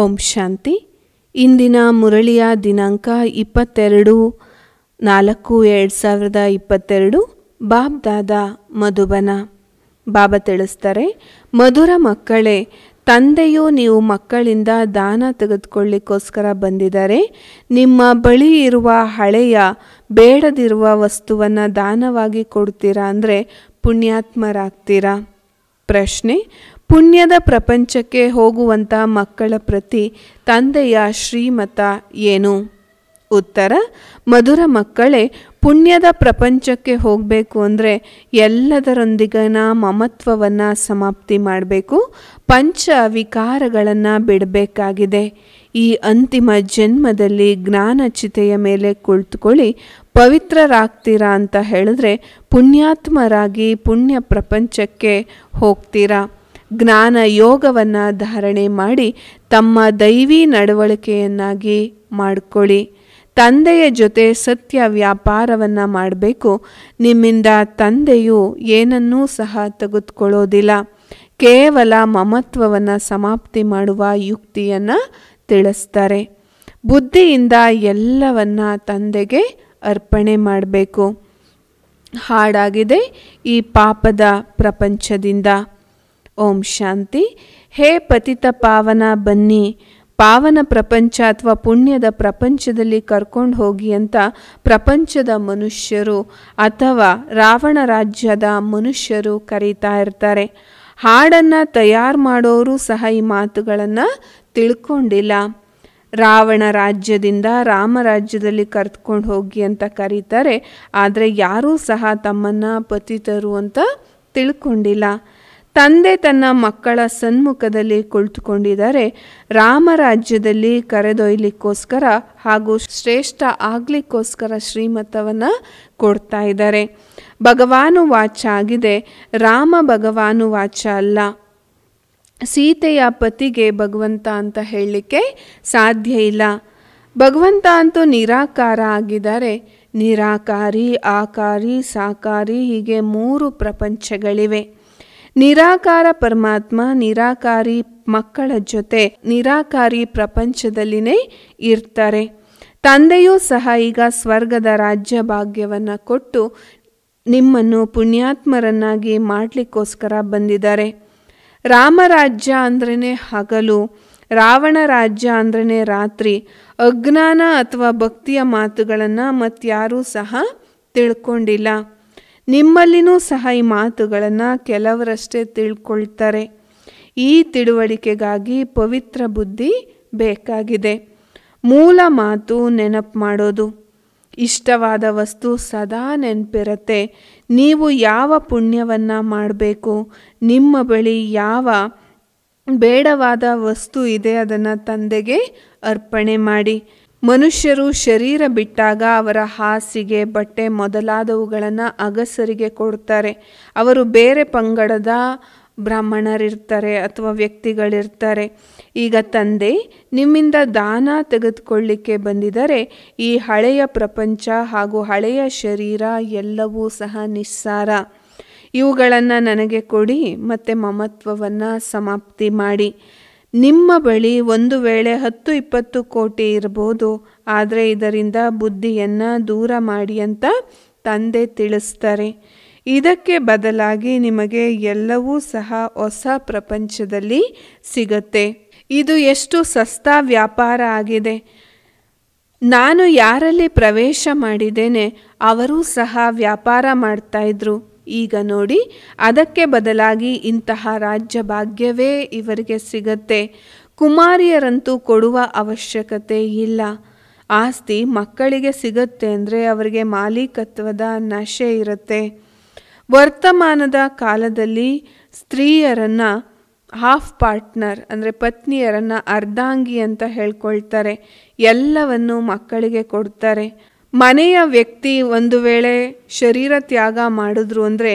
ಓಂ ಶಾಂತಿ ಇಂದಿನ ಮುರಳಿಯ ದಿನಾಂಕ ಇಪ್ಪತ್ತೆರಡು ನಾಲ್ಕು ಎರಡು ಸಾವಿರದ ಇಪ್ಪತ್ತೆರಡು ಬಾಬ್ ದಾದ ಮಧುಬನ ಬಾಬಾ ತಿಳಿಸ್ತಾರೆ ಮಧುರ ಮಕ್ಕಳೇ ತಂದೆಯು ನೀವು ಮಕ್ಕಳಿಂದ ದಾನ ತೆಗೆದುಕೊಳ್ಳಿಕ್ಕೋಸ್ಕರ ಬಂದಿದ್ದಾರೆ ನಿಮ್ಮ ಬಳಿ ಇರುವ ಹಳೆಯ ಬೇಡದಿರುವ ವಸ್ತುವನ್ನು ದಾನವಾಗಿ ಕೊಡ್ತೀರಾ ಅಂದರೆ ಪುಣ್ಯಾತ್ಮರಾಗ್ತೀರಾ ಪ್ರಶ್ನೆ ಪುಣ್ಯದ ಪ್ರಪಂಚಕ್ಕೆ ಹೋಗುವಂಥ ಮಕ್ಕಳ ಪ್ರತಿ ತಂದೆಯ ಶ್ರೀಮತ ಏನು ಉತ್ತರ ಮಧುರ ಮಕ್ಕಳೇ ಪುಣ್ಯದ ಪ್ರಪಂಚಕ್ಕೆ ಹೋಗಬೇಕು ಅಂದರೆ ಎಲ್ಲದರೊಂದಿಗಿನ ಮಮತ್ವವನ್ನು ಸಮಾಪ್ತಿ ಮಾಡಬೇಕು ಪಂಚ ವಿಕಾರಗಳನ್ನು ಬಿಡಬೇಕಾಗಿದೆ ಈ ಅಂತಿಮ ಜನ್ಮದಲ್ಲಿ ಜ್ಞಾನಚಿತೆಯ ಮೇಲೆ ಕುಳಿತುಕೊಳ್ಳಿ ಪವಿತ್ರರಾಗ್ತೀರಾ ಅಂತ ಹೇಳಿದ್ರೆ ಪುಣ್ಯಾತ್ಮರಾಗಿ ಪುಣ್ಯ ಪ್ರಪಂಚಕ್ಕೆ ಹೋಗ್ತೀರಾ ಜ್ಞಾನ ಯೋಗವನ್ನು ಧಾರಣೆ ಮಾಡಿ ತಮ್ಮ ದೈವಿ ನಡವಳಿಕೆಯನ್ನಾಗಿ ಮಾಡಿಕೊಳ್ಳಿ ತಂದೆಯ ಜೊತೆ ಸತ್ಯ ವ್ಯಾಪಾರವನ್ನು ಮಾಡಬೇಕು ನಿಮ್ಮಿಂದ ತಂದೆಯು ಏನನ್ನೂ ಸಹ ತೆಗೆದುಕೊಳ್ಳೋದಿಲ್ಲ ಕೇವಲ ಮಮತ್ವವನ್ನು ಸಮಾಪ್ತಿ ಮಾಡುವ ಯುಕ್ತಿಯನ್ನು ತಿಳಿಸ್ತಾರೆ ಬುದ್ಧಿಯಿಂದ ಎಲ್ಲವನ್ನ ತಂದೆಗೆ ಅರ್ಪಣೆ ಮಾಡಬೇಕು ಹಾಡಾಗಿದೆ ಈ ಪಾಪದ ಪ್ರಪಂಚದಿಂದ ಓಂ ಶಾಂತಿ ಹೇ ಪತಿತ ಪಾವನ ಬನ್ನಿ ಪಾವನ ಪ್ರಪಂಚ ಅಥವಾ ಪುಣ್ಯದ ಪ್ರಪಂಚದಲ್ಲಿ ಕರ್ಕೊಂಡು ಹೋಗಿ ಅಂತ ಪ್ರಪಂಚದ ಮನುಷ್ಯರು ಅಥವಾ ರಾವಣ ರಾಜ್ಯದ ಮನುಷ್ಯರು ಕರೀತಾ ಇರ್ತಾರೆ ಹಾಡನ್ನು ತಯಾರು ಮಾಡೋರು ಸಹ ಈ ಮಾತುಗಳನ್ನು ತಿಳ್ಕೊಂಡಿಲ್ಲ ರಾವಣ ರಾಜ್ಯದಿಂದ ರಾಮರಾಜ್ಯದಲ್ಲಿ ಕರೆದುಕೊಂಡು ಹೋಗಿ ಅಂತ ಕರೀತಾರೆ ಆದರೆ ಯಾರೂ ಸಹ ತಮ್ಮನ್ನು ಪತಿತರು ಅಂತ ತಿಳ್ಕೊಂಡಿಲ್ಲ ತಂದೆ ತನ್ನ ಮಕ್ಕಳ ಸನ್ಮುಖದಲ್ಲಿ ಕುಳಿತುಕೊಂಡಿದ್ದಾರೆ ರಾಮರಾಜ್ಯದಲ್ಲಿ ಕರೆದೊಯ್ಲಿಕ್ಕೋಸ್ಕರ ಹಾಗೂ ಶ್ರೇಷ್ಠ ಆಗ್ಲಿಕ್ಕೋಸ್ಕರ ಶ್ರೀಮತವನ್ನು ಕೊಡ್ತಾ ಇದ್ದಾರೆ ಭಗವಾನು ವಾಚ ಆಗಿದೆ ರಾಮ ಭಗವಾನು ವಾಚ ಅಲ್ಲ ಸೀತೆಯ ಪತಿಗೆ ಭಗವಂತ ಅಂತ ಹೇಳಲಿಕ್ಕೆ ಸಾಧ್ಯ ಇಲ್ಲ ಭಗವಂತ ಅಂತೂ ನಿರಾಕಾರ ಆಗಿದ್ದಾರೆ ನಿರಾಕಾರಿ ಆಕಾರಿ ಸಾಕಾರಿ ಹೀಗೆ ಮೂರು ಪ್ರಪಂಚಗಳಿವೆ ನಿರಾಕಾರ ಪರಮಾತ್ಮ ನಿರಾಕಾರಿ ಮಕ್ಕಳ ಜೊತೆ ನಿರಾಕಾರಿ ಪ್ರಪಂಚದಲ್ಲಿನೇ ಇರ್ತಾರೆ ತಂದೆಯೂ ಸಹ ಈಗ ಸ್ವರ್ಗದ ರಾಜ್ಯ ಭಾಗ್ಯವನ್ನು ಕೊಟ್ಟು ನಿಮ್ಮನ್ನು ಪುಣ್ಯಾತ್ಮರನ್ನಾಗಿ ಮಾಡಲಿಕ್ಕೋಸ್ಕರ ಬಂದಿದ್ದಾರೆ ರಾಮರಾಜ್ಯ ಅಂದ್ರೇ ಹಗಲು ರಾವಣ ರಾಜ್ಯ ಅಂದ್ರೇ ರಾತ್ರಿ ಅಜ್ಞಾನ ಅಥವಾ ಭಕ್ತಿಯ ಮಾತುಗಳನ್ನು ಮತ್ತಾರೂ ಸಹ ತಿಳ್ಕೊಂಡಿಲ್ಲ ನಿಮ್ಮಲ್ಲಿನೂ ಸಹ ಈ ಮಾತುಗಳನ್ನು ಕೆಲವರಷ್ಟೇ ತಿಳ್ಕೊಳ್ತಾರೆ ಈ ತಿಳುವಳಿಕೆಗಾಗಿ ಪವಿತ್ರ ಬುದ್ಧಿ ಬೇಕಾಗಿದೆ ಮೂಲ ಮಾತು ನೆನಪು ಮಾಡೋದು ಇಷ್ಟವಾದ ವಸ್ತು ಸದಾ ನೆನಪಿರತ್ತೆ ನೀವು ಯಾವ ಪುಣ್ಯವನ್ನು ಮಾಡಬೇಕು ನಿಮ್ಮ ಬಳಿ ಯಾವ ಬೇಡವಾದ ವಸ್ತು ಇದೆ ಅದನ್ನು ತಂದೆಗೆ ಅರ್ಪಣೆ ಮಾಡಿ ಮನುಷ್ಯರು ಶರೀರ ಬಿಟ್ಟಾಗ ಅವರ ಹಾಸಿಗೆ ಬಟ್ಟೆ ಮೊದಲಾದವುಗಳನ್ನು ಅಗಸರಿಗೆ ಕೊಡ್ತಾರೆ ಅವರು ಬೇರೆ ಪಂಗಡದ ಬ್ರಾಹ್ಮಣರಿರ್ತಾರೆ ಅಥವಾ ವ್ಯಕ್ತಿಗಳಿರ್ತಾರೆ ಈಗ ತಂದೆ ನಿಮ್ಮಿಂದ ದಾನ ತೆಗೆದುಕೊಳ್ಳಿಕ್ಕೆ ಬಂದಿದ್ದಾರೆ ಈ ಹಳೆಯ ಪ್ರಪಂಚ ಹಾಗೂ ಹಳೆಯ ಶರೀರ ಎಲ್ಲವೂ ಸಹ ನಿಸ್ಸಾರ ಇವುಗಳನ್ನು ನನಗೆ ಕೊಡಿ ಮತ್ತು ಮಮತ್ವವನ್ನು ಸಮಾಪ್ತಿ ಮಾಡಿ ನಿಮ್ಮ ಬಳಿ ಒಂದು ವೇಳೆ ಹತ್ತು ಇಪ್ಪತ್ತು ಕೋಟಿ ಇರ್ಬೋದು ಆದರೆ ಇದರಿಂದ ಬುದ್ಧಿಯನ್ನು ದೂರ ಮಾಡಿ ಅಂತ ತಂದೆ ತಿಳಿಸ್ತಾರೆ ಇದಕ್ಕೆ ಬದಲಾಗಿ ನಿಮಗೆ ಎಲ್ಲವೂ ಸಹ ಹೊಸ ಪ್ರಪಂಚದಲ್ಲಿ ಸಿಗತ್ತೆ ಇದು ಎಷ್ಟು ಸಸ್ತಾ ವ್ಯಾಪಾರ ಆಗಿದೆ ನಾನು ಯಾರಲ್ಲಿ ಪ್ರವೇಶ ಮಾಡಿದ್ದೇನೆ ಅವರೂ ಸಹ ವ್ಯಾಪಾರ ಮಾಡ್ತಾಯಿದ್ರು ಈಗ ನೋಡಿ ಅದಕ್ಕೆ ಬದಲಾಗಿ ಇಂತಹ ರಾಜ್ಯ ಭಾಗ್ಯವೇ ಇವರಿಗೆ ಸಿಗತ್ತೆ ಕುಮಾರಿಯರಂತೂ ಕೊಡುವ ಅವಶ್ಯಕತೆ ಇಲ್ಲ ಆಸ್ತಿ ಮಕ್ಕಳಿಗೆ ಸಿಗತ್ತೆ ಅಂದರೆ ಅವರಿಗೆ ಮಾಲೀಕತ್ವದ ನಶೆ ಇರುತ್ತೆ ವರ್ತಮಾನದ ಕಾಲದಲ್ಲಿ ಸ್ತ್ರೀಯರನ್ನು ಹಾಫ್ ಪಾರ್ಟ್ನರ್ ಅಂದರೆ ಪತ್ನಿಯರನ್ನು ಅರ್ಧಾಂಗಿ ಅಂತ ಹೇಳ್ಕೊಳ್ತಾರೆ ಎಲ್ಲವನ್ನು ಮಕ್ಕಳಿಗೆ ಕೊಡ್ತಾರೆ ಮನೆಯ ವ್ಯಕ್ತಿ ಒಂದು ವೇಳೆ ಶರೀರ ತ್ಯಾಗ ಮಾಡಿದ್ರು ಅಂದರೆ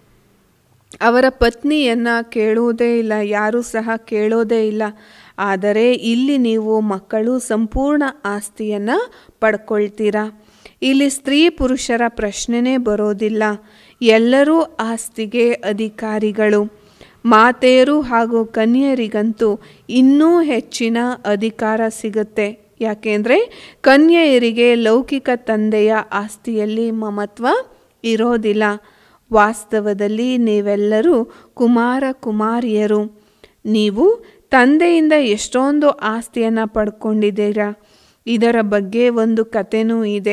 ಅವರ ಪತ್ನಿಯನ್ನು ಕೇಳುವುದೇ ಇಲ್ಲ ಯಾರೂ ಸಹ ಕೇಳೋದೇ ಇಲ್ಲ ಆದರೆ ಇಲ್ಲಿ ನೀವು ಮಕ್ಕಳು ಸಂಪೂರ್ಣ ಆಸ್ತಿಯನ್ನು ಪಡ್ಕೊಳ್ತೀರಾ ಇಲ್ಲಿ ಸ್ತ್ರೀ ಪುರುಷರ ಪ್ರಶ್ನೆನೇ ಬರೋದಿಲ್ಲ ಎಲ್ಲರೂ ಆಸ್ತಿಗೆ ಅಧಿಕಾರಿಗಳು ಮಾತೆಯರು ಹಾಗೂ ಕನ್ಯರಿಗಂತೂ ಇನ್ನೂ ಹೆಚ್ಚಿನ ಅಧಿಕಾರ ಸಿಗುತ್ತೆ ಯಾಕೆಂದರೆ ಕನ್ಯೆಯರಿಗೆ ಲೌಕಿಕ ತಂದೆಯ ಆಸ್ತಿಯಲ್ಲಿ ಮಮತ್ವ ಇರೋದಿಲ್ಲ ವಾಸ್ತವದಲ್ಲಿ ನೀವೆಲ್ಲರೂ ಕುಮಾರ ಕುಮಾರಿಯರು ನೀವು ತಂದೆಯಿಂದ ಎಷ್ಟೊಂದು ಆಸ್ತಿಯನ್ನು ಪಡ್ಕೊಂಡಿದ್ದೀರಾ ಇದರ ಬಗ್ಗೆ ಒಂದು ಕಥೆನೂ ಇದೆ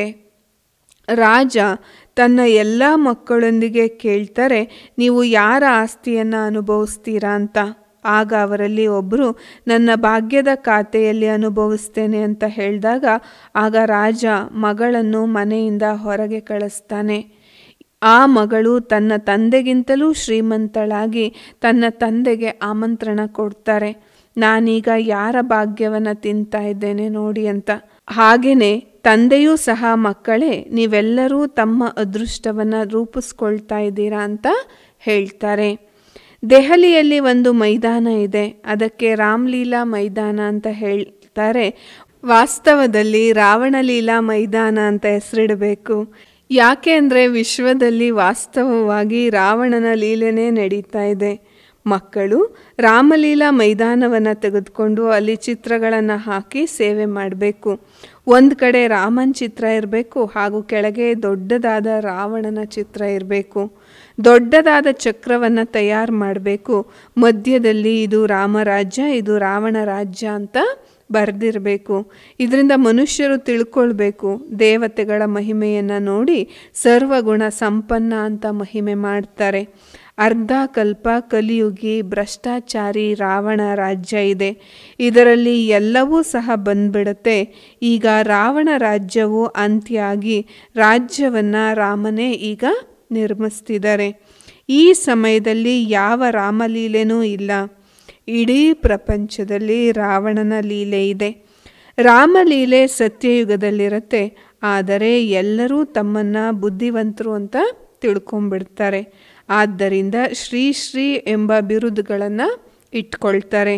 ರಾಜ ತನ್ನ ಎಲ್ಲ ಮಕ್ಕಳೊಂದಿಗೆ ಕೇಳ್ತಾರೆ ನೀವು ಯಾರ ಆಸ್ತಿಯನ್ನು ಅನುಭವಿಸ್ತೀರಾ ಅಂತ ಆಗ ಅವರಲ್ಲಿ ಒಬ್ಬರು ನನ್ನ ಭಾಗ್ಯದ ಖಾತೆಯಲ್ಲಿ ಅನುಭವಿಸ್ತೇನೆ ಅಂತ ಹೇಳಿದಾಗ ಆಗ ರಾಜ ಮಗಳನ್ನು ಮನೆಯಿಂದ ಹೊರಗೆ ಕಳಿಸ್ತಾನೆ ಆ ಮಗಳು ತನ್ನ ತಂದೆಗಿಂತಲೂ ಶ್ರೀಮಂತಳಾಗಿ ತನ್ನ ತಂದೆಗೆ ಆಮಂತ್ರಣ ಕೊಡ್ತಾರೆ ನಾನೀಗ ಯಾರ ಭಾಗ್ಯವನ್ನು ತಿಂತಾ ಇದ್ದೇನೆ ನೋಡಿ ಅಂತ ಹಾಗೆಯೇ ತಂದೆಯೂ ಸಹ ಮಕ್ಕಳೇ ನೀವೆಲ್ಲರೂ ತಮ್ಮ ಅದೃಷ್ಟವನ್ನು ರೂಪಿಸ್ಕೊಳ್ತಾ ಇದ್ದೀರಾ ಅಂತ ಹೇಳ್ತಾರೆ ದೆಹಲಿಯಲ್ಲಿ ಒಂದು ಮೈದಾನ ಇದೆ ಅದಕ್ಕೆ ರಾಮ್ಲೀಲಾ ಮೈದಾನ ಅಂತ ಹೇಳ್ತಾರೆ ವಾಸ್ತವದಲ್ಲಿ ರಾವಣಲೀಲಾ ಮೈದಾನ ಅಂತ ಹೆಸರಿಡಬೇಕು ಯಾಕೆ ಅಂದರೆ ವಿಶ್ವದಲ್ಲಿ ವಾಸ್ತವವಾಗಿ ರಾವಣನ ಲೀಲೆನೇ ನಡೀತಾ ಇದೆ ಮಕ್ಕಳು ರಾಮಲೀಲಾ ಮೈದಾನವನ್ನು ತೆಗೆದುಕೊಂಡು ಅಲ್ಲಿ ಚಿತ್ರಗಳನ್ನು ಹಾಕಿ ಸೇವೆ ಮಾಡಬೇಕು ಒಂದು ಕಡೆ ರಾಮನ ಚಿತ್ರ ಇರಬೇಕು ಹಾಗೂ ಕೆಳಗೆ ದೊಡ್ಡದಾದ ರಾವಣನ ಚಿತ್ರ ಇರಬೇಕು ದೊಡ್ಡದಾದ ಚಕ್ರವನ್ನು ತಯಾರು ಮಾಡಬೇಕು ಮಧ್ಯದಲ್ಲಿ ಇದು ರಾಮರಾಜ್ಯ ಇದು ರಾವಣ ರಾಜ್ಯ ಅಂತ ಬರೆದಿರಬೇಕು ಇದರಿಂದ ಮನುಷ್ಯರು ತಿಳ್ಕೊಳ್ಬೇಕು ದೇವತೆಗಳ ಮಹಿಮೆಯನ್ನು ನೋಡಿ ಸರ್ವಗುಣ ಸಂಪನ್ನ ಅಂತ ಮಹಿಮೆ ಮಾಡ್ತಾರೆ ಅರ್ಧ ಕಲ್ಪ ಕಲಿಯುಗಿ ಭ್ರಷ್ಟಾಚಾರಿ ರಾವಣ ರಾಜ್ಯ ಇದೆ ಇದರಲ್ಲಿ ಎಲ್ಲವೂ ಸಹ ಬಂದ್ಬಿಡುತ್ತೆ ಈಗ ರಾವಣ ರಾಜ್ಯವು ಅಂತ್ಯ ಆಗಿ ರಾಜ್ಯವನ್ನು ರಾಮನೇ ಈಗ ನಿರ್ಮಿಸ್ತಿದ್ದಾರೆ ಈ ಸಮಯದಲ್ಲಿ ಯಾವ ರಾಮಲೀಲೆನೂ ಇಲ್ಲ ಇಡೀ ಪ್ರಪಂಚದಲ್ಲಿ ರಾವಣನ ಲೀಲೆ ಇದೆ ರಾಮಲೀಲೆ ಸತ್ಯಯುಗದಲ್ಲಿರುತ್ತೆ ಆದರೆ ಎಲ್ಲರೂ ತಮ್ಮನ್ನು ಬುದ್ಧಿವಂತರು ಅಂತ ತಿಳ್ಕೊಂಬಿಡ್ತಾರೆ ಆದ್ದರಿಂದ ಶ್ರೀ ಶ್ರೀ ಎಂಬ ಬಿರುದುಗಳನ್ನು ಇಟ್ಕೊಳ್ತಾರೆ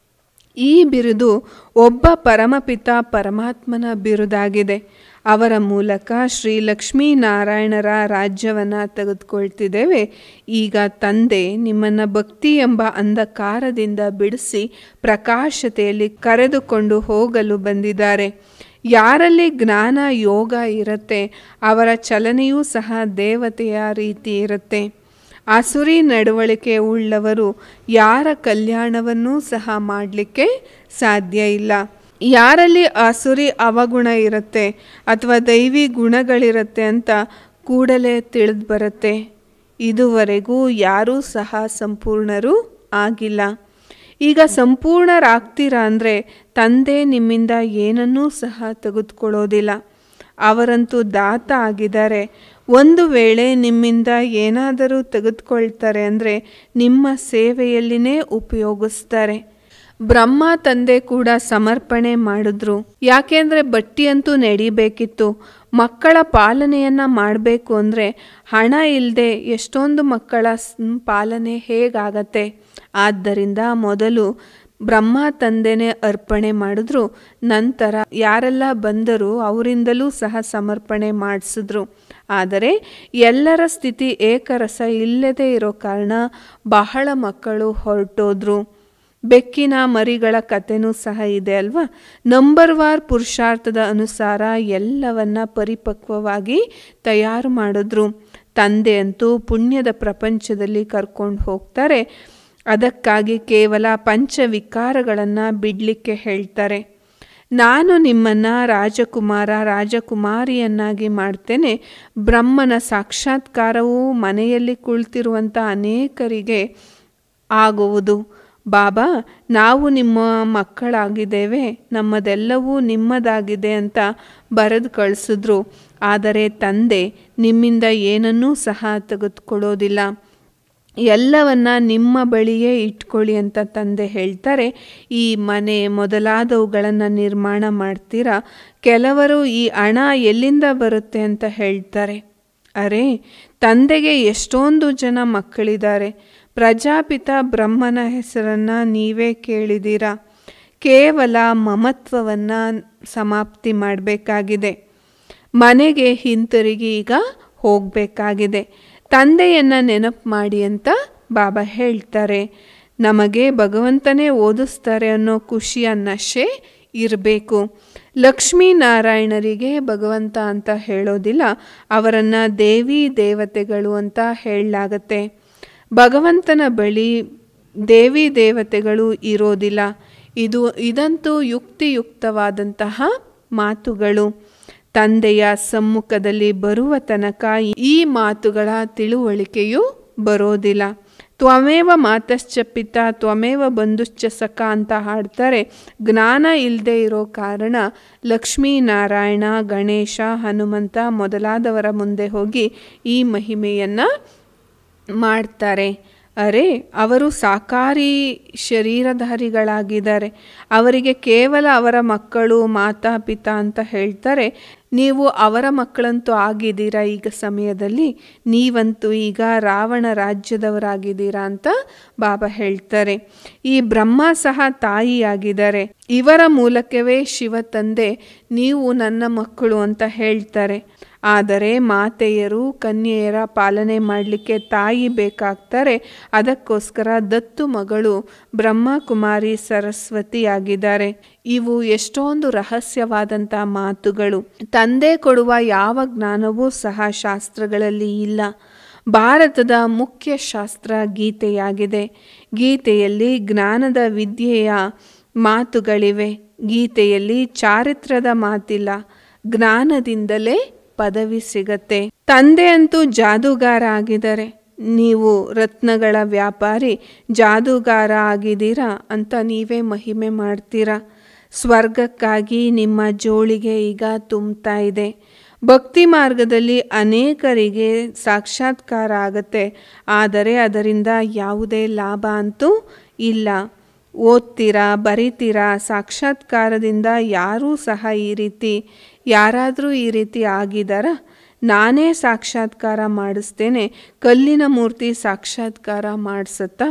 ಈ ಬಿರುದು ಒಬ್ಬ ಪರಮಪಿತ ಪರಮಾತ್ಮನ ಬಿರುದಾಗಿದೆ ಅವರ ಮೂಲಕ ಶ್ರೀ ಲಕ್ಷ್ಮೀನಾರಾಯಣರ ರಾಜ್ಯವನ್ನು ತೆಗೆದುಕೊಳ್ತಿದ್ದೇವೆ ಈಗ ತಂದೆ ನಿಮ್ಮನ್ನು ಭಕ್ತಿ ಎಂಬ ಅಂಧಕಾರದಿಂದ ಬಿಡಿಸಿ ಪ್ರಕಾಶತೆಯಲ್ಲಿ ಕರೆದುಕೊಂಡು ಹೋಗಲು ಬಂದಿದ್ದಾರೆ ಯಾರಲ್ಲಿ ಜ್ಞಾನ ಯೋಗ ಇರುತ್ತೆ ಅವರ ಚಲನೆಯೂ ಸಹ ದೇವತೆಯ ರೀತಿ ಇರುತ್ತೆ ಆಸುರಿ ನಡವಳಿಕೆ ಉಳ್ಳವರು ಯಾರ ಕಲ್ಯಾಣವನ್ನೂ ಸಹ ಮಾಡಲಿಕ್ಕೆ ಸಾಧ್ಯ ಇಲ್ಲ ಯಾರಲ್ಲಿ ಆಸುರಿ ಅವಗುಣ ಇರುತ್ತೆ ಅಥವಾ ದೈವಿ ಗುಣಗಳಿರುತ್ತೆ ಅಂತ ಕೂಡಲೇ ತಿಳಿದು ಬರುತ್ತೆ ಇದುವರೆಗೂ ಯಾರೂ ಸಹ ಸಂಪೂರ್ಣರು ಆಗಿಲ್ಲ ಈಗ ಸಂಪೂರ್ಣರಾಗ್ತೀರಾ ಅಂದರೆ ತಂದೆ ನಿಮ್ಮಿಂದ ಏನನ್ನೂ ಸಹ ತೆಗೆದುಕೊಳ್ಳೋದಿಲ್ಲ ಅವರಂತೂ ದಾತ ಆಗಿದ್ದಾರೆ ಒಂದು ವೇಳೆ ನಿಮ್ಮಿಂದ ಏನಾದರೂ ತೆಗೆದುಕೊಳ್ತಾರೆ ಅಂದರೆ ನಿಮ್ಮ ಸೇವೆಯಲ್ಲಿನೇ ಉಪಯೋಗಿಸ್ತಾರೆ ಬ್ರಹ್ಮ ತಂದೆ ಕೂಡ ಸಮರ್ಪಣೆ ಮಾಡಿದ್ರು ಯಾಕೆಂದರೆ ಬಟ್ಟಿಯಂತೂ ನಡಿಬೇಕಿತ್ತು ಮಕ್ಕಳ ಪಾಲನೆಯನ್ನು ಮಾಡಬೇಕು ಅಂದರೆ ಹಣ ಇಲ್ಲದೆ ಎಷ್ಟೊಂದು ಮಕ್ಕಳ ಪಾಲನೆ ಹೇಗಾಗತ್ತೆ ಆದ್ದರಿಂದ ಮೊದಲು ಬ್ರಹ್ಮ ತಂದೆನೇ ಅರ್ಪಣೆ ಮಾಡಿದ್ರು ನಂತರ ಯಾರೆಲ್ಲ ಬಂದರೂ ಅವರಿಂದಲೂ ಸಹ ಸಮರ್ಪಣೆ ಮಾಡಿಸಿದ್ರು ಆದರೆ ಎಲ್ಲರ ಸ್ಥಿತಿ ಏಕರಸ ಇಲ್ಲದೇ ಇರೋ ಕಾರಣ ಬಹಳ ಮಕ್ಕಳು ಹೊರಟೋದ್ರು ಬೆಕ್ಕಿನ ಮರಿಗಳ ಕಥೆನೂ ಸಹ ಇದೆ ಅಲ್ವಾ ನಂಬರ್ ವಾರ್ ಪುರುಷಾರ್ಥದ ಅನುಸಾರ ಎಲ್ಲವನ್ನ ಪರಿಪಕ್ವವಾಗಿ ತಯಾರು ಮಾಡಿದ್ರು ತಂದೆ ಅಂತೂ ಪುಣ್ಯದ ಪ್ರಪಂಚದಲ್ಲಿ ಕರ್ಕೊಂಡು ಹೋಗ್ತಾರೆ ಅದಕ್ಕಾಗಿ ಕೇವಲ ಪಂಚವಿಕಾರಗಳನ್ನು ಬಿಡಲಿಕ್ಕೆ ಹೇಳ್ತಾರೆ ನಾನು ನಿಮ್ಮನ್ನು ರಾಜಕುಮಾರ ರಾಜಕುಮಾರಿಯನ್ನಾಗಿ ಮಾಡ್ತೇನೆ ಬ್ರಹ್ಮನ ಸಾಕ್ಷಾತ್ಕಾರವು ಮನೆಯಲ್ಲಿ ಕುಳಿತಿರುವಂಥ ಅನೇಕರಿಗೆ ಆಗುವುದು ಬಾಬಾ ನಾವು ನಿಮ್ಮ ಮಕ್ಕಳಾಗಿದ್ದೇವೆ ನಮ್ಮದೆಲ್ಲವೂ ನಿಮ್ಮದಾಗಿದೆ ಅಂತ ಬರೆದು ಕಳಿಸಿದ್ರು ಆದರೆ ತಂದೆ ನಿಮ್ಮಿಂದ ಏನನ್ನೂ ಸಹ ತೆಗೆದುಕೊಳ್ಳೋದಿಲ್ಲ ಎಲ್ಲವನ್ನ ನಿಮ್ಮ ಬಳಿಯೇ ಇಟ್ಕೊಳ್ಳಿ ಅಂತ ತಂದೆ ಹೇಳ್ತಾರೆ ಈ ಮನೆ ಮೊದಲಾದವುಗಳನ್ನು ನಿರ್ಮಾಣ ಮಾಡ್ತೀರಾ ಕೆಲವರು ಈ ಹಣ ಎಲ್ಲಿಂದ ಬರುತ್ತೆ ಅಂತ ಹೇಳ್ತಾರೆ ಅರೆ ತಂದೆಗೆ ಎಷ್ಟೊಂದು ಜನ ಮಕ್ಕಳಿದ್ದಾರೆ ಪ್ರಜಾಪಿತ ಬ್ರಹ್ಮನ ಹೆಸರನ್ನು ನೀವೇ ಕೇಳಿದ್ದೀರಾ ಕೇವಲ ಮಮತ್ವವನ್ನು ಸಮಾಪ್ತಿ ಮಾಡಬೇಕಾಗಿದೆ ಮನೆಗೆ ಹಿಂತಿರುಗಿ ಈಗ ಹೋಗಬೇಕಾಗಿದೆ ತಂದೆಯನ್ನು ನೆನಪು ಮಾಡಿ ಅಂತ ಬಾಬಾ ಹೇಳ್ತಾರೆ ನಮಗೆ ಭಗವಂತನೇ ಓದಿಸ್ತಾರೆ ಅನ್ನೋ ಖುಷಿಯ ನಶೆ ಇರಬೇಕು ಲಕ್ಷ್ಮೀನಾರಾಯಣರಿಗೆ ಭಗವಂತ ಅಂತ ಹೇಳೋದಿಲ್ಲ ಅವರನ್ನು ದೇವಿ ದೇವತೆಗಳು ಅಂತ ಹೇಳಲಾಗತ್ತೆ ಭಗವಂತನ ಬಳಿ ದೇವಿ ದೇವತೆಗಳು ಇರೋದಿಲ್ಲ ಇದು ಇದಂತೂ ಯುಕ್ತಿಯುಕ್ತವಾದಂತಹ ಮಾತುಗಳು ತಂದೆಯ ಸಮ್ಮುಖದಲ್ಲಿ ಬರುವ ತನಕ ಈ ಮಾತುಗಳ ತಿಳುವಳಿಕೆಯು ಬರೋದಿಲ್ಲ ತ್ವಮೇವ ಮಾತಶ್ಚ ಪಿತ ತ್ವಮೇವ ಬಂಧುಶ್ಚ ಸಖ ಅಂತ ಹಾಡ್ತಾರೆ ಜ್ಞಾನ ಇಲ್ಲದೆ ಇರೋ ಕಾರಣ ಲಕ್ಷ್ಮೀನಾರಾಯಣ ಗಣೇಶ ಹನುಮಂತ ಮೊದಲಾದವರ ಮುಂದೆ ಹೋಗಿ ಈ ಮಹಿಮೆಯನ್ನು ಮಾಡ್ತಾರೆ ಅರೆ ಅವರು ಸಾಕಾರಿ ಶರೀರಧಾರಿಗಳಾಗಿದ್ದಾರೆ ಅವರಿಗೆ ಕೇವಲ ಅವರ ಮಕ್ಕಳು ಮಾತಾ ಪಿತಾ ಅಂತ ಹೇಳ್ತಾರೆ ನೀವು ಅವರ ಮಕ್ಕಳಂತೂ ಆಗಿದ್ದೀರಾ ಈಗ ಸಮಯದಲ್ಲಿ ನೀವಂತೂ ಈಗ ರಾವಣ ರಾಜ್ಯದವರಾಗಿದ್ದೀರಾ ಅಂತ ಬಾಬಾ ಹೇಳ್ತಾರೆ ಈ ಬ್ರಹ್ಮ ಸಹ ತಾಯಿಯಾಗಿದ್ದಾರೆ ಇವರ ಮೂಲಕವೇ ಶಿವ ತಂದೆ ನೀವು ನನ್ನ ಮಕ್ಕಳು ಅಂತ ಹೇಳ್ತಾರೆ ಆದರೆ ಮಾತೆಯರು ಕನ್ಯೆಯರ ಪಾಲನೆ ಮಾಡಲಿಕ್ಕೆ ತಾಯಿ ಬೇಕಾಗ್ತಾರೆ ಅದಕ್ಕೋಸ್ಕರ ದತ್ತು ಮಗಳು ಬ್ರಹ್ಮಕುಮಾರಿ ಸರಸ್ವತಿ ಆಗಿದ್ದಾರೆ ಇವು ಎಷ್ಟೊಂದು ರಹಸ್ಯವಾದಂಥ ಮಾತುಗಳು ತಂದೆ ಕೊಡುವ ಯಾವ ಜ್ಞಾನವೂ ಸಹ ಶಾಸ್ತ್ರಗಳಲ್ಲಿ ಇಲ್ಲ ಭಾರತದ ಮುಖ್ಯ ಶಾಸ್ತ್ರ ಗೀತೆಯಾಗಿದೆ ಗೀತೆಯಲ್ಲಿ ಜ್ಞಾನದ ವಿದ್ಯೆಯ ಮಾತುಗಳಿವೆ ಗೀತೆಯಲ್ಲಿ ಚಾರಿತ್ರದ ಮಾತಿಲ್ಲ ಜ್ಞಾನದಿಂದಲೇ ಪದವಿ ಸಿಗತ್ತೆ ತಂದೆ ಅಂತೂ ಜಾದೂಗಾರ ಆಗಿದ್ದಾರೆ ನೀವು ರತ್ನಗಳ ವ್ಯಾಪಾರಿ ಜಾದೂಗಾರ ಆಗಿದ್ದೀರಾ ಅಂತ ನೀವೇ ಮಹಿಮೆ ಮಾಡ್ತೀರಾ ಸ್ವರ್ಗಕ್ಕಾಗಿ ನಿಮ್ಮ ಜೋಳಿಗೆ ಈಗ ತುಂಬ್ತಾ ಇದೆ ಭಕ್ತಿ ಮಾರ್ಗದಲ್ಲಿ ಅನೇಕರಿಗೆ ಸಾಕ್ಷಾತ್ಕಾರ ಆಗತ್ತೆ ಆದರೆ ಅದರಿಂದ ಯಾವುದೇ ಲಾಭ ಅಂತೂ ಇಲ್ಲ ಓದ್ತೀರಾ ಬರಿತೀರಾ ಸಾಕ್ಷಾತ್ಕಾರದಿಂದ ಯಾರೂ ಸಹ ಈ ರೀತಿ ಯಾರಾದರೂ ಈ ರೀತಿ ಆಗಿದಾರ ನಾನೇ ಸಾಕ್ಷಾತ್ಕಾರ ಮಾಡಿಸ್ತೇನೆ ಕಲ್ಲಿನ ಮೂರ್ತಿ ಸಾಕ್ಷಾತ್ಕಾರ ಮಾಡಿಸತ್ತಾ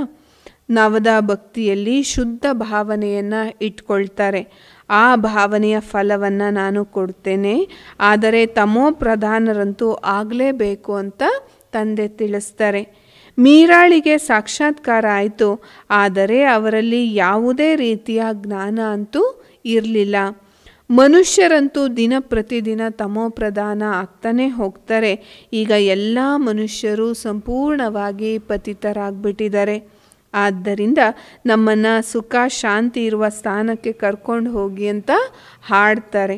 ನವದ ಭಕ್ತಿಯಲ್ಲಿ ಶುದ್ಧ ಭಾವನೆಯನ್ನು ಇಟ್ಕೊಳ್ತಾರೆ ಆ ಭಾವನೆಯ ಫಲವನ್ನು ನಾನು ಕೊಡ್ತೇನೆ ಆದರೆ ತಮೋ ಪ್ರಧಾನರಂತೂ ಆಗಲೇಬೇಕು ಅಂತ ತಂದೆ ತಿಳಿಸ್ತಾರೆ ಮೀರಾಳಿಗೆ ಸಾಕ್ಷಾತ್ಕಾರ ಆಯಿತು ಆದರೆ ಅವರಲ್ಲಿ ಯಾವುದೇ ರೀತಿಯ ಜ್ಞಾನ ಅಂತೂ ಇರಲಿಲ್ಲ ಮನುಷ್ಯರಂತೂ ದಿನ ಪ್ರತಿದಿನ ತಮೋ ಪ್ರಧಾನ ಆಗ್ತಾನೆ ಹೋಗ್ತಾರೆ ಈಗ ಎಲ್ಲ ಮನುಷ್ಯರು ಸಂಪೂರ್ಣವಾಗಿ ಪತಿತರಾಗ್ಬಿಟ್ಟಿದ್ದಾರೆ ಆದ್ದರಿಂದ ನಮ್ಮನ್ನು ಸುಖ ಶಾಂತಿ ಇರುವ ಸ್ಥಾನಕ್ಕೆ ಕರ್ಕೊಂಡು ಹೋಗಿ ಅಂತ ಹಾಡ್ತಾರೆ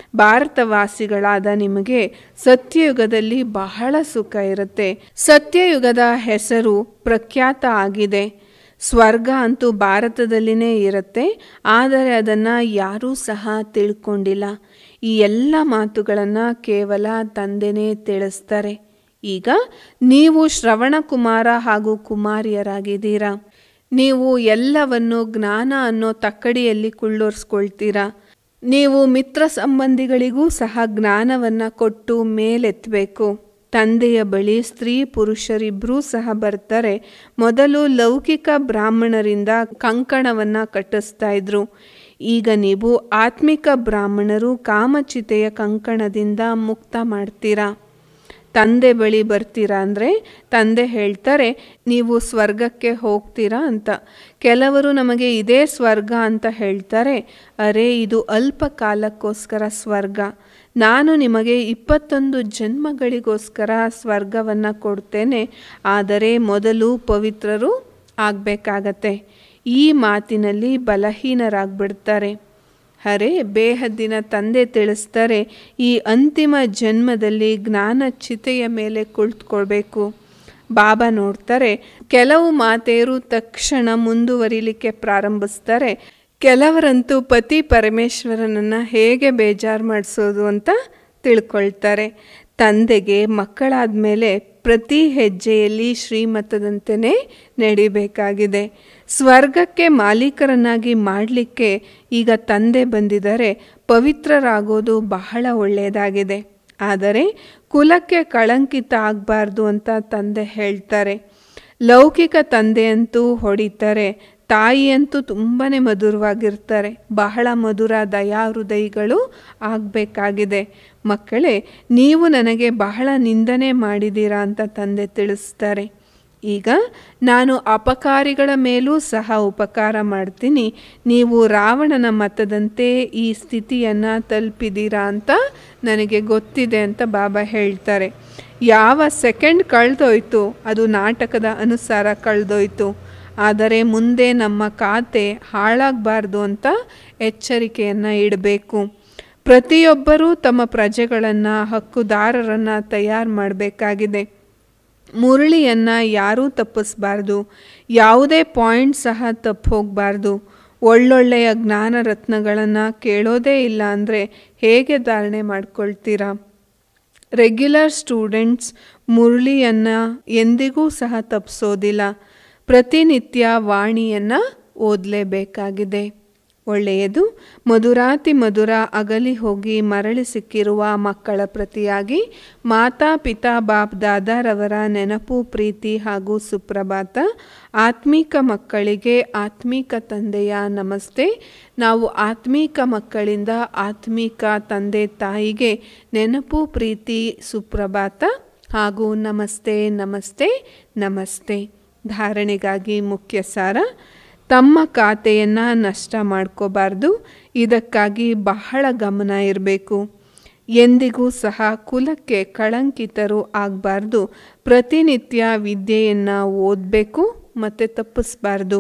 ಭಾರತವಾಸಿಗಳಾದ ನಿಮಗೆ ಸತ್ಯಯುಗದಲ್ಲಿ ಬಹಳ ಸುಖ ಇರುತ್ತೆ ಸತ್ಯಯುಗದ ಹೆಸರು ಪ್ರಖ್ಯಾತ ಆಗಿದೆ ಸ್ವರ್ಗ ಅಂತೂ ಭಾರತದಲ್ಲಿನೇ ಇರುತ್ತೆ ಆದರೆ ಅದನ್ನು ಯಾರೂ ಸಹ ತಿಳ್ಕೊಂಡಿಲ್ಲ ಈ ಎಲ್ಲ ಮಾತುಗಳನ್ನು ಕೇವಲ ತಂದೆನೇ ತಿಳಿಸ್ತಾರೆ ಈಗ ನೀವು ಶ್ರವಣ ಕುಮಾರ ಹಾಗೂ ಕುಮಾರಿಯರಾಗಿದ್ದೀರಾ ನೀವು ಎಲ್ಲವನ್ನು ಜ್ಞಾನ ಅನ್ನೋ ತಕ್ಕಡಿಯಲ್ಲಿ ಕುಳ್ಳೋರ್ಸ್ಕೊಳ್ತೀರಾ ನೀವು ಮಿತ್ರ ಸಂಬಂಧಿಗಳಿಗೂ ಸಹ ಜ್ಞಾನವನ್ನು ಕೊಟ್ಟು ಮೇಲೆತ್ತಬೇಕು ತಂದೆಯ ಬಳಿ ಸ್ತ್ರೀ ಪುರುಷರಿಬ್ಬರೂ ಸಹ ಬರ್ತಾರೆ ಮೊದಲು ಲೌಕಿಕ ಬ್ರಾಹ್ಮಣರಿಂದ ಕಂಕಣವನ್ನು ಕಟ್ಟಿಸ್ತಾ ಇದ್ರು ಈಗ ನೀವು ಆತ್ಮಿಕ ಬ್ರಾಹ್ಮಣರು ಕಾಮಚಿತೆಯ ಕಂಕಣದಿಂದ ಮುಕ್ತ ಮಾಡ್ತೀರಾ ತಂದೆ ಬಳಿ ಬರ್ತೀರಾ ಅಂದರೆ ತಂದೆ ಹೇಳ್ತಾರೆ ನೀವು ಸ್ವರ್ಗಕ್ಕೆ ಹೋಗ್ತೀರಾ ಅಂತ ಕೆಲವರು ನಮಗೆ ಇದೇ ಸ್ವರ್ಗ ಅಂತ ಹೇಳ್ತಾರೆ ಅರೆ ಇದು ಅಲ್ಪ ಕಾಲಕ್ಕೋಸ್ಕರ ಸ್ವರ್ಗ ನಾನು ನಿಮಗೆ ಇಪ್ಪತ್ತೊಂದು ಜನ್ಮಗಳಿಗೋಸ್ಕರ ಸ್ವರ್ಗವನ್ನು ಕೊಡ್ತೇನೆ ಆದರೆ ಮೊದಲು ಪವಿತ್ರರು ಆಗಬೇಕಾಗತ್ತೆ ಈ ಮಾತಿನಲ್ಲಿ ಬಲಹೀನರಾಗ್ಬಿಡ್ತಾರೆ ಹರೇ ಬೇಹದ್ದಿನ ತಂದೆ ತಿಳಿಸ್ತಾರೆ ಈ ಅಂತಿಮ ಜನ್ಮದಲ್ಲಿ ಜ್ಞಾನ ಚಿತೆಯ ಮೇಲೆ ಕುಳಿತುಕೊಳ್ಬೇಕು ಬಾಬಾ ನೋಡ್ತಾರೆ ಕೆಲವು ಮಾತೆಯರು ತಕ್ಷಣ ಮುಂದುವರಿಲಿಕ್ಕೆ ಪ್ರಾರಂಭಿಸ್ತಾರೆ ಕೆಲವರಂತೂ ಪತಿ ಪರಮೇಶ್ವರನನ್ನು ಹೇಗೆ ಬೇಜಾರು ಮಾಡಿಸೋದು ಅಂತ ತಿಳ್ಕೊಳ್ತಾರೆ ತಂದೆಗೆ ಮಕ್ಕಳಾದ ಮೇಲೆ ಪ್ರತಿ ಹೆಜ್ಜೆಯಲ್ಲಿ ಶ್ರೀಮತದಂತೆಯೇ ನಡಿಬೇಕಾಗಿದೆ ಸ್ವರ್ಗಕ್ಕೆ ಮಾಲೀಕರನ್ನಾಗಿ ಮಾಡಲಿಕ್ಕೆ ಈಗ ತಂದೆ ಬಂದಿದ್ದಾರೆ ಪವಿತ್ರರಾಗೋದು ಬಹಳ ಒಳ್ಳೆಯದಾಗಿದೆ ಆದರೆ ಕುಲಕ್ಕೆ ಕಳಂಕಿತ ಆಗಬಾರ್ದು ಅಂತ ತಂದೆ ಹೇಳ್ತಾರೆ ಲೌಕಿಕ ತಂದೆಯಂತೂ ಹೊಡಿತಾರೆ ತಾಯಿಯಂತೂ ತುಂಬಾ ಮಧುರವಾಗಿರ್ತಾರೆ ಬಹಳ ಮಧುರ ದಯಾಹೃದಯಿಗಳು ಆಗಬೇಕಾಗಿದೆ ಮಕ್ಕಳೇ ನೀವು ನನಗೆ ಬಹಳ ನಿಂದನೆ ಮಾಡಿದ್ದೀರಾ ಅಂತ ತಂದೆ ತಿಳಿಸ್ತಾರೆ ಈಗ ನಾನು ಅಪಕಾರಿಗಳ ಮೇಲೂ ಸಹ ಉಪಕಾರ ಮಾಡ್ತೀನಿ ನೀವು ರಾವಣನ ಮತದಂತೆ ಈ ಸ್ಥಿತಿಯನ್ನು ತಲುಪಿದ್ದೀರಾ ಅಂತ ನನಗೆ ಗೊತ್ತಿದೆ ಅಂತ ಬಾಬಾ ಹೇಳ್ತಾರೆ ಯಾವ ಸೆಕೆಂಡ್ ಕಳೆದೋಯ್ತು ಅದು ನಾಟಕದ ಅನುಸಾರ ಕಳೆದೋಯ್ತು ಆದರೆ ಮುಂದೆ ನಮ್ಮ ಖಾತೆ ಹಾಳಾಗಬಾರ್ದು ಅಂತ ಎಚ್ಚರಿಕೆಯನ್ನು ಇಡಬೇಕು ಪ್ರತಿಯೊಬ್ಬರೂ ತಮ್ಮ ಪ್ರಜೆಗಳನ್ನು ಹಕ್ಕುದಾರರನ್ನು ತಯಾರು ಮಾಡಬೇಕಾಗಿದೆ ಮುರಳಿಯನ್ನು ಯಾರೂ ತಪ್ಪಿಸ್ಬಾರ್ದು ಯಾವುದೇ ಪಾಯಿಂಟ್ ಸಹ ತಪ್ಪು ಹೋಗಬಾರ್ದು ಒಳ್ಳೊಳ್ಳೆಯ ಜ್ಞಾನ ರತ್ನಗಳನ್ನು ಕೇಳೋದೇ ಇಲ್ಲ ಅಂದರೆ ಹೇಗೆ ಧಾರಣೆ ಮಾಡ್ಕೊಳ್ತೀರಾ ರೆಗ್ಯುಲರ್ ಸ್ಟೂಡೆಂಟ್ಸ್ ಮುರಳಿಯನ್ನು ಎಂದಿಗೂ ಸಹ ತಪ್ಪಿಸೋದಿಲ್ಲ ಪ್ರತಿನಿತ್ಯ ವಾಣಿಯನ್ನು ಓದಲೇಬೇಕಾಗಿದೆ ಒಳ್ಳೆಯದು ಮಧುರಾತಿ ಮಧುರ ಅಗಲಿ ಹೋಗಿ ಮರಳಿ ಸಿಕ್ಕಿರುವ ಮಕ್ಕಳ ಪ್ರತಿಯಾಗಿ ಮಾತಾ ಪಿತಾ ಬಾಪ್ ದಾದಾರವರ ನೆನಪು ಪ್ರೀತಿ ಹಾಗೂ ಸುಪ್ರಭಾತ ಆತ್ಮೀಕ ಮಕ್ಕಳಿಗೆ ಆತ್ಮೀಕ ತಂದೆಯ ನಮಸ್ತೆ ನಾವು ಆತ್ಮೀಕ ಮಕ್ಕಳಿಂದ ಆತ್ಮೀಕ ತಂದೆ ತಾಯಿಗೆ ನೆನಪು ಪ್ರೀತಿ ಸುಪ್ರಭಾತ ಹಾಗೂ ನಮಸ್ತೆ ನಮಸ್ತೆ ನಮಸ್ತೆ ಧಾರಣೆಗಾಗಿ ಮುಖ್ಯ ಸಾರ ತಮ್ಮ ಖಾತೆಯನ್ನು ನಷ್ಟ ಮಾಡ್ಕೋಬಾರ್ದು ಇದಕ್ಕಾಗಿ ಬಹಳ ಗಮನ ಇರಬೇಕು ಎಂದಿಗೂ ಸಹ ಕುಲಕ್ಕೆ ಕಳಂಕಿತರು ಆಗಬಾರ್ದು ಪ್ರತಿನಿತ್ಯ ವಿದ್ಯೆಯನ್ನು ಓದಬೇಕು ಮತ್ತು ತಪ್ಪಿಸ್ಬಾರ್ದು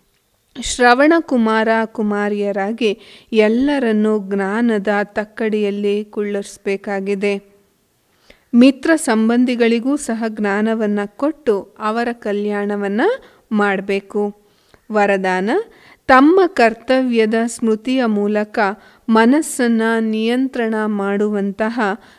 ಶ್ರವಣ ಕುಮಾರ ಕುಮಾರಿಯರಾಗಿ ಎಲ್ಲರನ್ನೂ ಜ್ಞಾನದ ತಕ್ಕಡಿಯಲ್ಲಿ ಕುಳ್ಳರಿಸಬೇಕಾಗಿದೆ ಮಿತ್ರ ಸಂಬಂಧಿಗಳಿಗೂ ಸಹ ಜ್ಞಾನವನ್ನು ಕೊಟ್ಟು ಅವರ ಕಲ್ಯಾಣವನ್ನು ಮಾಡಬೇಕು ವರದಾನ ತಮ್ಮ ಕರ್ತವ್ಯದ ಸ್ಮೃತಿಯ ಮೂಲಕ ಮನಸ್ಸನ್ನು ನಿಯಂತ್ರಣ ಮಾಡುವಂತಹ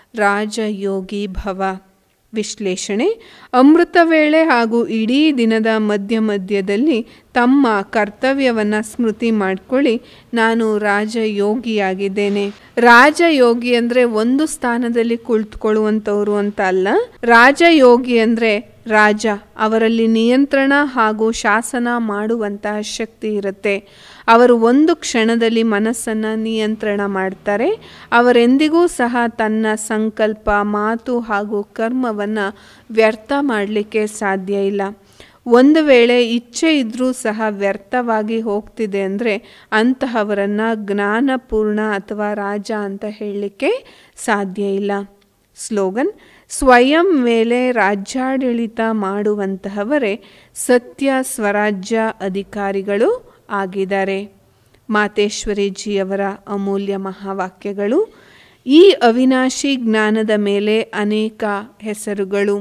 ರಾಜಯೋಗಿ ಭವ ವಿಶ್ಲೇಷಣೆ ಅಮೃತ ವೇಳೆ ಹಾಗೂ ಇಡೀ ದಿನದ ಮಧ್ಯ ಮಧ್ಯದಲ್ಲಿ ತಮ್ಮ ಕರ್ತವ್ಯವನ್ನು ಸ್ಮೃತಿ ಮಾಡ್ಕೊಳ್ಳಿ ನಾನು ರಾಜಯೋಗಿಯಾಗಿದ್ದೇನೆ ರಾಜಯೋಗಿ ಅಂದರೆ ಒಂದು ಸ್ಥಾನದಲ್ಲಿ ಕುಳಿತುಕೊಳ್ಳುವಂಥವ್ರು ಅಂತ ಅಲ್ಲ ರಾಜಯೋಗಿ ಅಂದರೆ ರಾಜ ಅವರಲ್ಲಿ ನಿಯಂತ್ರಣ ಹಾಗೂ ಶಾಸನ ಮಾಡುವಂತಹ ಶಕ್ತಿ ಇರುತ್ತೆ ಅವರು ಒಂದು ಕ್ಷಣದಲ್ಲಿ ಮನಸ್ಸನ್ನು ನಿಯಂತ್ರಣ ಮಾಡ್ತಾರೆ ಅವರೆಂದಿಗೂ ಸಹ ತನ್ನ ಸಂಕಲ್ಪ ಮಾತು ಹಾಗೂ ಕರ್ಮವನ್ನು ವ್ಯರ್ಥ ಮಾಡಲಿಕ್ಕೆ ಸಾಧ್ಯ ಇಲ್ಲ ಒಂದು ವೇಳೆ ಇಚ್ಛೆ ಇದ್ದರೂ ಸಹ ವ್ಯರ್ಥವಾಗಿ ಹೋಗ್ತಿದೆ ಅಂದರೆ ಅಂತಹವರನ್ನು ಜ್ಞಾನಪೂರ್ಣ ಅಥವಾ ರಾಜ ಅಂತ ಹೇಳಲಿಕ್ಕೆ ಸಾಧ್ಯ ಇಲ್ಲ ಸ್ಲೋಗನ್ ಸ್ವಯಂ ಮೇಲೆ ರಾಜ್ಯಾಡಳಿತ ಮಾಡುವಂತಹವರೇ ಸತ್ಯ ಸ್ವರಾಜ್ಯ ಅಧಿಕಾರಿಗಳು ಆಗಿದ್ದಾರೆ ಮಾತೇಶ್ವರಿಜಿಯವರ ಅಮೂಲ್ಯ ಮಹಾವಾಕ್ಯಗಳು ಈ ಅವಿನಾಶಿ ಜ್ಞಾನದ ಮೇಲೆ ಅನೇಕ ಹೆಸರುಗಳು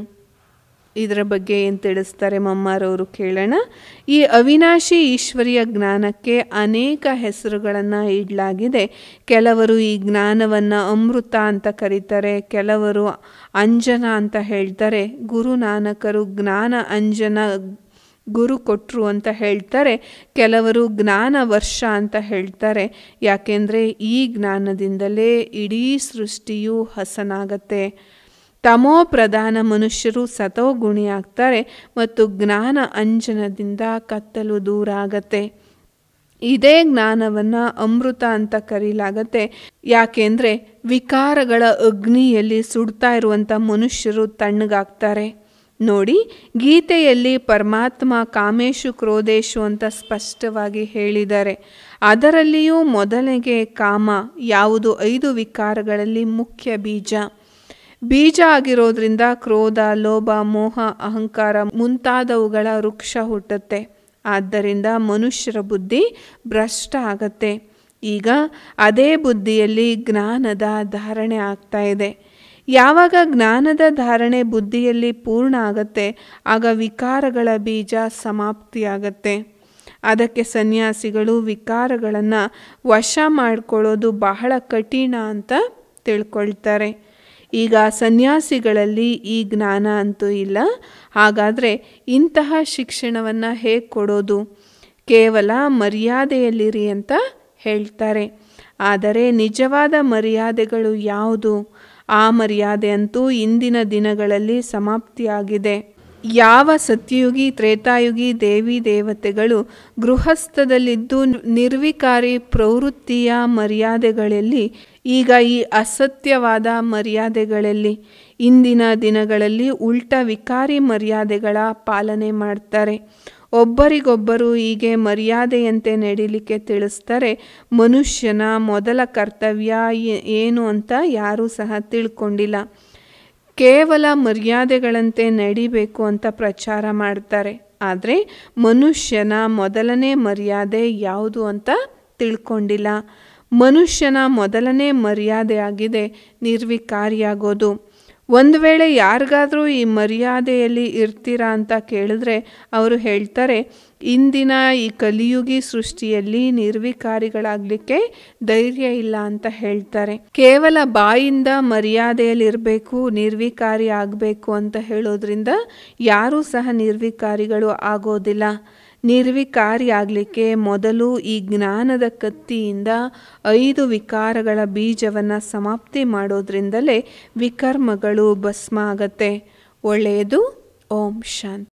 ಇದರ ಬಗ್ಗೆ ಏನು ತಿಳಿಸ್ತಾರೆ ಮಮ್ಮಾರವರು ಕೇಳೋಣ ಈ ಅವಿನಾಶಿ ಈಶ್ವರಿಯ ಜ್ಞಾನಕ್ಕೆ ಅನೇಕ ಹೆಸರುಗಳನ್ನು ಇಡಲಾಗಿದೆ ಕೆಲವರು ಈ ಜ್ಞಾನವನ್ನು ಅಮೃತ ಅಂತ ಕರೀತಾರೆ ಕೆಲವರು ಅಂಜನ ಅಂತ ಹೇಳ್ತಾರೆ ಗುರುನಾನಕರು ಜ್ಞಾನ ಅಂಜನ ಗುರು ಕೊಟ್ಟರು ಅಂತ ಹೇಳ್ತಾರೆ ಕೆಲವರು ಜ್ಞಾನ ವರ್ಷ ಅಂತ ಹೇಳ್ತಾರೆ ಯಾಕೆಂದರೆ ಈ ಜ್ಞಾನದಿಂದಲೇ ಇಡೀ ಸೃಷ್ಟಿಯು ಹಸನಾಗತ್ತೆ ತಮೋ ಪ್ರಧಾನ ಮನುಷ್ಯರು ಸತೋಗುಣಿ ಆಗ್ತಾರೆ ಮತ್ತು ಜ್ಞಾನ ಅಂಜನದಿಂದ ಕತ್ತಲು ದೂರ ಆಗತ್ತೆ ಇದೇ ಜ್ಞಾನವನ್ನು ಅಮೃತ ಅಂತ ಕರೀಲಾಗತ್ತೆ ಯಾಕೆಂದರೆ ವಿಕಾರಗಳ ಅಗ್ನಿಯಲ್ಲಿ ಸುಡ್ತಾ ಇರುವಂಥ ಮನುಷ್ಯರು ತಣ್ಣಗಾಗ್ತಾರೆ ನೋಡಿ ಗೀತೆಯಲ್ಲಿ ಪರಮಾತ್ಮ ಕಾಮೇಶು ಕ್ರೋಧೇಶು ಅಂತ ಸ್ಪಷ್ಟವಾಗಿ ಹೇಳಿದ್ದಾರೆ ಅದರಲ್ಲಿಯೂ ಮೊದಲಿಗೆ ಕಾಮ ಯಾವುದು ಐದು ವಿಕಾರಗಳಲ್ಲಿ ಮುಖ್ಯ ಬೀಜ ಬೀಜ ಆಗಿರೋದ್ರಿಂದ ಕ್ರೋಧ ಲೋಭ ಮೋಹ ಅಹಂಕಾರ ಮುಂತಾದವುಗಳ ವೃಕ್ಷ ಹುಟ್ಟುತ್ತೆ ಆದ್ದರಿಂದ ಮನುಷ್ಯರ ಬುದ್ಧಿ ಭ್ರಷ್ಟ ಆಗತ್ತೆ ಈಗ ಅದೇ ಬುದ್ಧಿಯಲ್ಲಿ ಜ್ಞಾನದ ಧಾರಣೆ ಆಗ್ತಾ ಇದೆ ಯಾವಾಗ ಜ್ಞಾನದ ಧಾರಣೆ ಬುದ್ಧಿಯಲ್ಲಿ ಪೂರ್ಣ ಆಗತ್ತೆ ಆಗ ವಿಕಾರಗಳ ಬೀಜ ಸಮಾಪ್ತಿಯಾಗತ್ತೆ ಅದಕ್ಕೆ ಸನ್ಯಾಸಿಗಳು ವಿಕಾರಗಳನ್ನು ವಶ ಮಾಡಿಕೊಳ್ಳೋದು ಬಹಳ ಕಠಿಣ ಅಂತ ತಿಳ್ಕೊಳ್ತಾರೆ ಈಗ ಸನ್ಯಾಸಿಗಳಲ್ಲಿ ಈ ಜ್ಞಾನ ಅಂತೂ ಇಲ್ಲ ಹಾಗಾದರೆ ಇಂತಹ ಶಿಕ್ಷಣವನ್ನು ಹೇಗೆ ಕೊಡೋದು ಕೇವಲ ಮರ್ಯಾದೆಯಲ್ಲಿರಿ ಅಂತ ಹೇಳ್ತಾರೆ ಆದರೆ ನಿಜವಾದ ಮರ್ಯಾದೆಗಳು ಯಾವುದು ಆ ಮರ್ಯಾದೆ ಅಂತೂ ಇಂದಿನ ದಿನಗಳಲ್ಲಿ ಸಮಾಪ್ತಿಯಾಗಿದೆ ಯಾವ ಸತ್ಯಯುಗಿ ತ್ರೇತಾಯುಗಿ ದೇವಿ ದೇವತೆಗಳು ಗೃಹಸ್ಥದಲ್ಲಿದ್ದು ನಿರ್ವಿಕಾರಿ ಪ್ರವೃತ್ತಿಯ ಮರ್ಯಾದೆಗಳಲ್ಲಿ ಈಗ ಈ ಅಸತ್ಯವಾದ ಮರ್ಯಾದೆಗಳಲ್ಲಿ ಇಂದಿನ ದಿನಗಳಲ್ಲಿ ಉಲ್ಟ ವಿಕಾರಿ ಮರ್ಯಾದೆಗಳ ಪಾಲನೆ ಮಾಡ್ತಾರೆ ಒಬ್ಬರಿಗೊಬ್ಬರು ಹೀಗೆ ಮರ್ಯಾದೆಯಂತೆ ನಡೀಲಿಕ್ಕೆ ತಿಳಿಸ್ತಾರೆ ಮನುಷ್ಯನ ಮೊದಲ ಕರ್ತವ್ಯ ಏನು ಅಂತ ಯಾರೂ ಸಹ ತಿಳ್ಕೊಂಡಿಲ್ಲ ಕೇವಲ ಮರ್ಯಾದೆಗಳಂತೆ ನಡಿಬೇಕು ಅಂತ ಪ್ರಚಾರ ಮಾಡ್ತಾರೆ ಆದರೆ ಮನುಷ್ಯನ ಮೊದಲನೇ ಮರ್ಯಾದೆ ಯಾವುದು ಅಂತ ತಿಳ್ಕೊಂಡಿಲ್ಲ ಮನುಷ್ಯನ ಮೊದಲನೇ ಮರ್ಯಾದೆ ಆಗಿದೆ ನಿರ್ವಿಕಾರಿಯಾಗೋದು ಒಂದು ವೇಳೆ ಯಾರಿಗಾದರೂ ಈ ಮರ್ಯಾದೆಯಲ್ಲಿ ಇರ್ತೀರಾ ಅಂತ ಕೇಳಿದ್ರೆ ಅವರು ಹೇಳ್ತಾರೆ ಇಂದಿನ ಈ ಕಲಿಯುಗಿ ಸೃಷ್ಟಿಯಲ್ಲಿ ನಿರ್ವಿಕಾರಿಗಳಾಗಲಿಕ್ಕೆ ಧೈರ್ಯ ಇಲ್ಲ ಅಂತ ಹೇಳ್ತಾರೆ ಕೇವಲ ಬಾಯಿಂದ ಮರ್ಯಾದೆಯಲ್ಲಿರಬೇಕು ನಿರ್ವಿಕಾರಿ ಆಗಬೇಕು ಅಂತ ಹೇಳೋದ್ರಿಂದ ಯಾರೂ ಸಹ ನಿರ್ವಿಕಾರಿಗಳು ಆಗೋದಿಲ್ಲ ನಿರ್ವಿಕಾರಿ ಆಗಲಿಕ್ಕೆ ಮೊದಲು ಈ ಜ್ಞಾನದ ಕತ್ತಿಯಿಂದ ಐದು ವಿಕಾರಗಳ ಬೀಜವನ್ನು ಸಮಾಪ್ತಿ ಮಾಡೋದ್ರಿಂದಲೇ ವಿಕರ್ಮಗಳು ಭಸ್ಮ ಆಗತ್ತೆ ಒಳ್ಳೆಯದು ಓಂ ಶಾಂತಿ